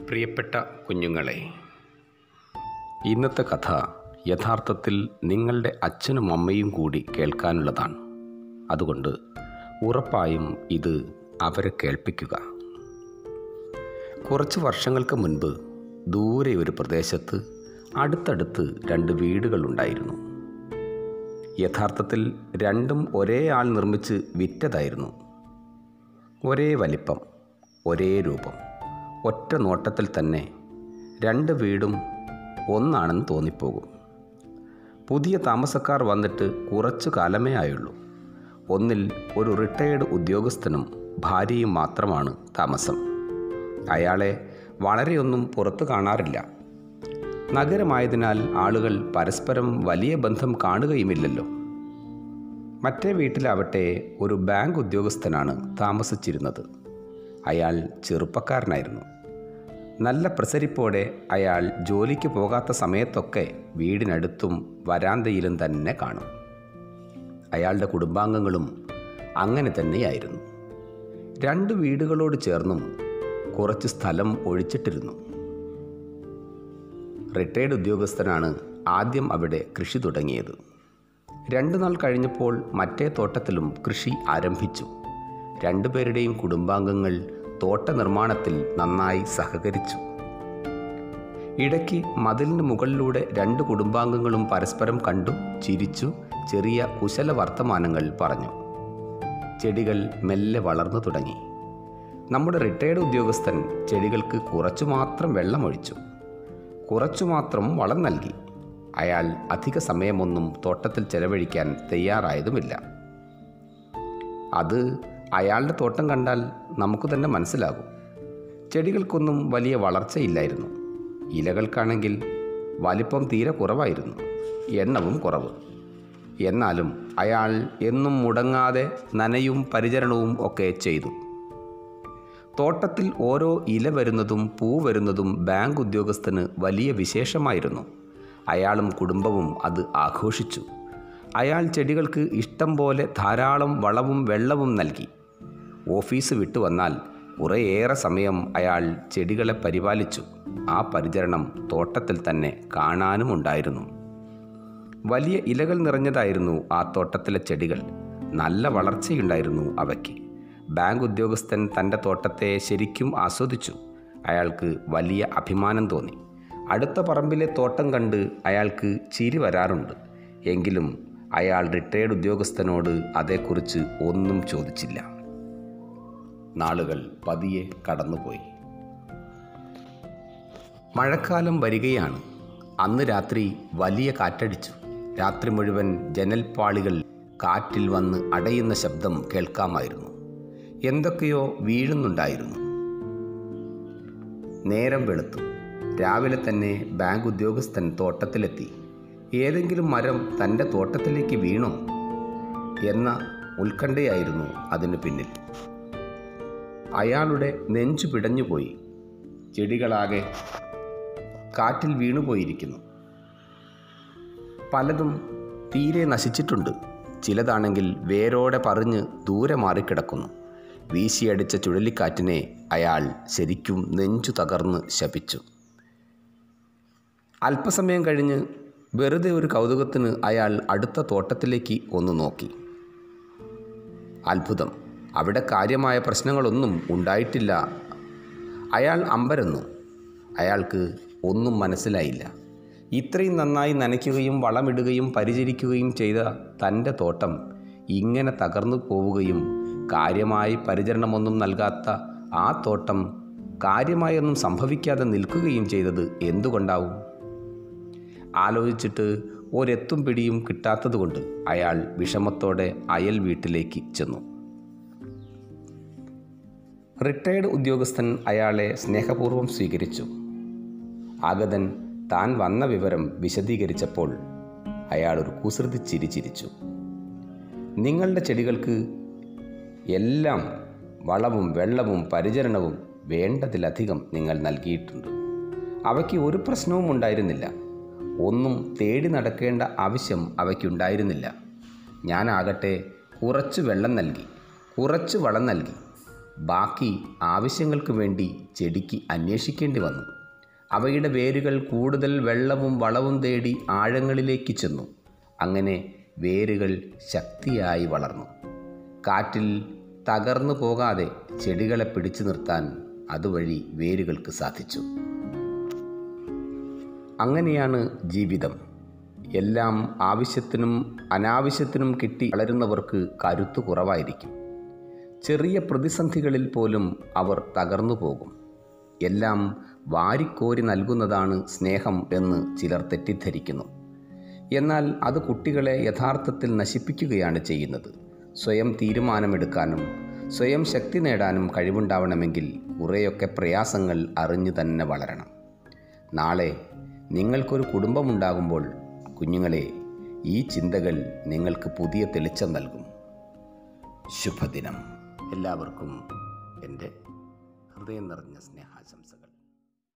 പ്രിയപ്പെട്ട കുഞ്ഞുങ്ങളെ ഇന്നത്തെ കഥ യഥാർത്ഥത്തിൽ നിങ്ങളുടെ അച്ഛനും അമ്മയും കൂടി കേൾക്കാനുള്ളതാണ് അതുകൊണ്ട് ഉറപ്പായും ഇത് അവരെ കേൾപ്പിക്കുക കുറച്ച് വർഷങ്ങൾക്ക് മുൻപ് ദൂരെ ഒരു പ്രദേശത്ത് അടുത്തടുത്ത് രണ്ട് വീടുകളുണ്ടായിരുന്നു യഥാർത്ഥത്തിൽ രണ്ടും ഒരേ ആൾ നിർമ്മിച്ച് വിറ്റതായിരുന്നു ഒരേ വലിപ്പം ഒരേ രൂപം ഒറ്റ നോട്ടത്തിൽ തന്നെ രണ്ട് വീടും ഒന്നാണെന്ന് തോന്നിപ്പോകും പുതിയ താമസക്കാർ വന്നിട്ട് കുറച്ചു കാലമേ ആയുള്ളൂ ഒന്നിൽ ഒരു റിട്ടയേർഡ് ഉദ്യോഗസ്ഥനും ഭാര്യയും മാത്രമാണ് താമസം അയാളെ വളരെയൊന്നും പുറത്തു കാണാറില്ല നഗരമായതിനാൽ ആളുകൾ പരസ്പരം വലിയ ബന്ധം കാണുകയുമില്ലല്ലോ മറ്റേ വീട്ടിലാവട്ടെ ഒരു ബാങ്ക് ഉദ്യോഗസ്ഥനാണ് താമസിച്ചിരുന്നത് അയാൾ ചെറുപ്പക്കാരനായിരുന്നു നല്ല പ്രസരിപ്പോടെ അയാൾ ജോലിക്ക് പോകാത്ത സമയത്തൊക്കെ വീടിനടുത്തും വരാന്തയിലും തന്നെ കാണും അയാളുടെ കുടുംബാംഗങ്ങളും അങ്ങനെ തന്നെയായിരുന്നു രണ്ട് വീടുകളോട് ചേർന്നും കുറച്ച് സ്ഥലം ഒഴിച്ചിട്ടിരുന്നു റിട്ടയർഡ് ഉദ്യോഗസ്ഥനാണ് ആദ്യം അവിടെ കൃഷി തുടങ്ങിയത് രണ്ടു നാൾ കഴിഞ്ഞപ്പോൾ മറ്റേ തോട്ടത്തിലും കൃഷി ആരംഭിച്ചു രണ്ടുപേരുടെയും കുടുംബാംഗങ്ങൾ തോട്ട നിർമ്മാണത്തിൽ നന്നായി സഹകരിച്ചു ഇടയ്ക്ക് മതിലിന് മുകളിലൂടെ രണ്ട് കുടുംബാംഗങ്ങളും പരസ്പരം കണ്ടു ചിരിച്ചു ചെറിയ കുശല വർത്തമാനങ്ങൾ പറഞ്ഞു ചെടികൾ മെല്ലെ വളർന്നു തുടങ്ങി നമ്മുടെ റിട്ടയർഡ് ഉദ്യോഗസ്ഥൻ ചെടികൾക്ക് കുറച്ചു മാത്രം വെള്ളമൊഴിച്ചു കുറച്ചു മാത്രം വളം നൽകി അയാൾ അധിക സമയമൊന്നും തോട്ടത്തിൽ ചെലവഴിക്കാൻ തയ്യാറായതുമില്ല അത് അയാളുടെ തോട്ടം കണ്ടാൽ നമുക്ക് തന്നെ മനസ്സിലാകും ചെടികൾക്കൊന്നും വലിയ വളർച്ചയില്ലായിരുന്നു ഇലകൾക്കാണെങ്കിൽ വലിപ്പം തീരെ കുറവായിരുന്നു എണ്ണവും കുറവ് എന്നാലും അയാൾ എന്നും മുടങ്ങാതെ നനയും പരിചരണവും ഒക്കെ ചെയ്തു തോട്ടത്തിൽ ഓരോ ഇല വരുന്നതും പൂ വരുന്നതും ബാങ്ക് ഉദ്യോഗസ്ഥന് വലിയ വിശേഷമായിരുന്നു അയാളും കുടുംബവും അത് ആഘോഷിച്ചു അയാൾ ചെടികൾക്ക് ഇഷ്ടം പോലെ ധാരാളം വളവും വെള്ളവും നൽകി ഓഫീസ് വിട്ടു വന്നാൽ കുറേയേറെ സമയം അയാൾ ചെടികളെ പരിപാലിച്ചു ആ പരിചരണം തോട്ടത്തിൽ തന്നെ കാണാനുമുണ്ടായിരുന്നു വലിയ ഇലകൾ നിറഞ്ഞതായിരുന്നു ആ തോട്ടത്തിലെ ചെടികൾ നല്ല വളർച്ചയുണ്ടായിരുന്നു അവയ്ക്ക് ബാങ്ക് ഉദ്യോഗസ്ഥൻ തൻ്റെ തോട്ടത്തെ ശരിക്കും ആസ്വദിച്ചു അയാൾക്ക് വലിയ അഭിമാനം തോന്നി അടുത്ത പറമ്പിലെ തോട്ടം കണ്ട് അയാൾക്ക് ചിരി വരാറുണ്ട് എങ്കിലും അയാൾ റിട്ടയേർഡ് ഉദ്യോഗസ്ഥനോട് അതേക്കുറിച്ച് ഒന്നും ചോദിച്ചില്ല നാളുകൾ പതിയെ കടന്നുപോയി മഴക്കാലം വരികയാണ് അന്ന് രാത്രി വലിയ കാറ്റടിച്ചു രാത്രി മുഴുവൻ ജനൽപ്പാളികൾ കാറ്റിൽ വന്ന് അടയുന്ന ശബ്ദം കേൾക്കാമായിരുന്നു എന്തൊക്കെയോ വീഴുന്നുണ്ടായിരുന്നു നേരം വെളുത്തു രാവിലെ തന്നെ ബാങ്ക് ഉദ്യോഗസ്ഥൻ തോട്ടത്തിലെത്തി ഏതെങ്കിലും മരം തൻ്റെ തോട്ടത്തിലേക്ക് വീണോ എന്ന ഉത്കണ്ഠയായിരുന്നു അതിനു പിന്നിൽ അയാളുടെ നെഞ്ചു പിടഞ്ഞുപോയി ചെടികളാകെ കാറ്റിൽ വീണുപോയിരിക്കുന്നു പലതും തീരെ നശിച്ചിട്ടുണ്ട് ചിലതാണെങ്കിൽ വേരോടെ പറഞ്ഞ് ദൂരെ മാറിക്കിടക്കുന്നു വീശിയടിച്ച ചുഴലിക്കാറ്റിനെ അയാൾ ശരിക്കും നെഞ്ചു തകർന്ന് ശപിച്ചു അല്പസമയം കഴിഞ്ഞ് വെറുതെ ഒരു കൗതുകത്തിന് അയാൾ അടുത്ത തോട്ടത്തിലേക്ക് ഒന്ന് നോക്കി അത്ഭുതം അവിടെ കാര്യമായ പ്രശ്നങ്ങളൊന്നും ഉണ്ടായിട്ടില്ല അയാൾ അമ്പരന്നു അയാൾക്ക് ഒന്നും മനസ്സിലായില്ല ഇത്രയും നന്നായി നനയ്ക്കുകയും വളമിടുകയും പരിചരിക്കുകയും ചെയ്ത തൻ്റെ തോട്ടം ഇങ്ങനെ തകർന്നു പോവുകയും കാര്യമായി പരിചരണമൊന്നും നൽകാത്ത ആ തോട്ടം കാര്യമായൊന്നും സംഭവിക്കാതെ നിൽക്കുകയും ചെയ്തത് എന്തുകൊണ്ടാവും ആലോചിച്ചിട്ട് ഒരെത്തും പിടിയും കിട്ടാത്തതുകൊണ്ട് അയാൾ വിഷമത്തോടെ അയൽ വീട്ടിലേക്ക് ചെന്നു റിട്ടയർഡ് ഉദ്യോഗസ്ഥൻ അയാളെ സ്നേഹപൂർവ്വം സ്വീകരിച്ചു ആഗതൻ താൻ വന്ന വിവരം വിശദീകരിച്ചപ്പോൾ അയാൾ ഒരു കുസൃതി ചിരി ചിരിച്ചു നിങ്ങളുടെ ചെടികൾക്ക് എല്ലാം വളവും വെള്ളവും പരിചരണവും വേണ്ടതിലധികം നിങ്ങൾ നൽകിയിട്ടുണ്ട് അവയ്ക്ക് ഒരു പ്രശ്നവും ഉണ്ടായിരുന്നില്ല ഒന്നും തേടി നടക്കേണ്ട ആവശ്യം അവയ്ക്കുണ്ടായിരുന്നില്ല ഞാനാകട്ടെ കുറച്ച് വെള്ളം നൽകി കുറച്ച് വളം നൽകി ബാക്കി ആവശ്യങ്ങൾക്ക് വേണ്ടി ചെടിക്ക് അന്വേഷിക്കേണ്ടി വന്നു അവയുടെ വേരുകൾ കൂടുതൽ വെള്ളവും വളവും തേടി ആഴങ്ങളിലേക്ക് ചെന്നു അങ്ങനെ വേരുകൾ ശക്തിയായി വളർന്നു കാറ്റിൽ തകർന്നു പോകാതെ ചെടികളെ പിടിച്ചു നിർത്താൻ അതുവഴി വേരുകൾക്ക് സാധിച്ചു അങ്ങനെയാണ് ജീവിതം എല്ലാം ആവശ്യത്തിനും അനാവശ്യത്തിനും കിട്ടി വളരുന്നവർക്ക് കരുത്ത് കുറവായിരിക്കും ചെറിയ പ്രതിസന്ധികളിൽ പോലും അവർ തകർന്നു പോകും എല്ലാം വാരിക്കോരി നൽകുന്നതാണ് സ്നേഹം എന്ന് ചിലർ തെറ്റിദ്ധരിക്കുന്നു എന്നാൽ അത് കുട്ടികളെ യഥാർത്ഥത്തിൽ നശിപ്പിക്കുകയാണ് ചെയ്യുന്നത് സ്വയം തീരുമാനമെടുക്കാനും സ്വയം ശക്തി നേടാനും കഴിവുണ്ടാവണമെങ്കിൽ കുറേയൊക്കെ പ്രയാസങ്ങൾ അറിഞ്ഞു തന്നെ വളരണം നാളെ നിങ്ങൾക്കൊരു കുടുംബമുണ്ടാകുമ്പോൾ കുഞ്ഞുങ്ങളെ ഈ ചിന്തകൾ നിങ്ങൾക്ക് പുതിയ തെളിച്ചം നൽകും ശുഭദിനം എല്ലാവർക്കും എൻ്റെ ഹൃദയം നിറഞ്ഞ സ്നേഹം